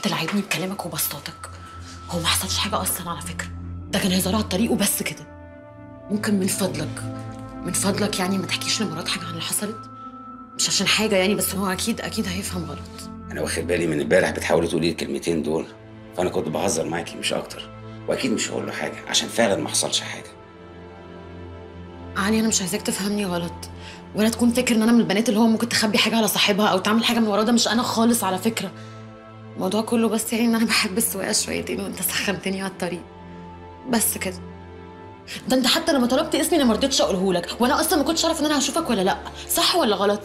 تلعبني بكلامك وبسطاتك هو ما حصلش حاجه اصلا على فكره ده كان هزار على الطريق وبس كده ممكن من فضلك من فضلك يعني ما تحكيش لمراد حاجه عن اللي حصلت مش عشان حاجه يعني بس هو اكيد اكيد هيفهم غلط انا واخد بالي من امبارح بتحاولي تقولي الكلمتين دول فانا كنت بهزر معاكي مش اكتر واكيد مش هقول له حاجه عشان فعلا ما حصلش حاجه علي انا مش عايزاك تفهمني غلط ولا تكون فاكر ان انا من البنات اللي هو ممكن تخبي حاجه على صاحبها او تعمل حاجه من وراه ده مش انا خالص على فكره الموضوع كله بس يعني ان انا بحب السواقه شويتين وانت سخنتني على الطريق بس كده ده انت حتى لما طلبت اسمي انا ما رضيتش اقوله لك وانا اصلا ما كنتش اعرف ان انا هشوفك ولا لا صح ولا غلط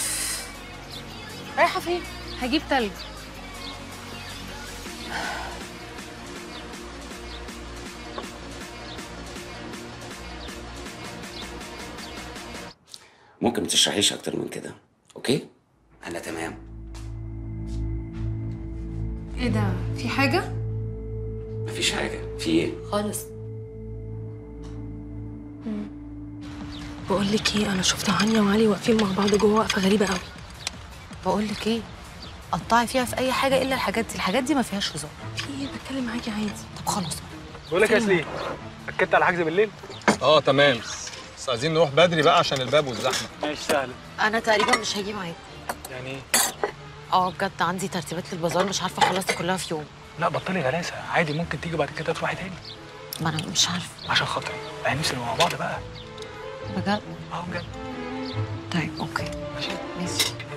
رايحه فين هجيب تلج ممكن ما تشرحيش اكتر من كده اوكي انا تمام ايه ده في حاجه مفيش حاجه في ايه خالص بقول لك ايه انا شفت هانيا وعلي واقفين مع بعض جوه وقفه غريبه قوي بقول لك ايه قطعي فيها في اي حاجه الا الحاجات دي الحاجات دي ما فيهاش هزار في ايه بتكلم معاكي عادي طب خلاص بقول لك يا سليم اكدت على حجز بالليل اه تمام بس عايزين نروح بدري بقى عشان الباب والزحمه ماشي سهل انا تقريبا مش هجي معاك يعني ايه اه بجد عندي ترتيبات للبازار مش عارفه اخلصها كلها في يوم لا بطلي غلاسه عادي ممكن تيجي بعد كده تروحي تاني ما انا مش عارفه عشان خاطري احنا نفسي نبقى مع بعض بقى بجد اه بجد طيب اوكي ماشي ماشي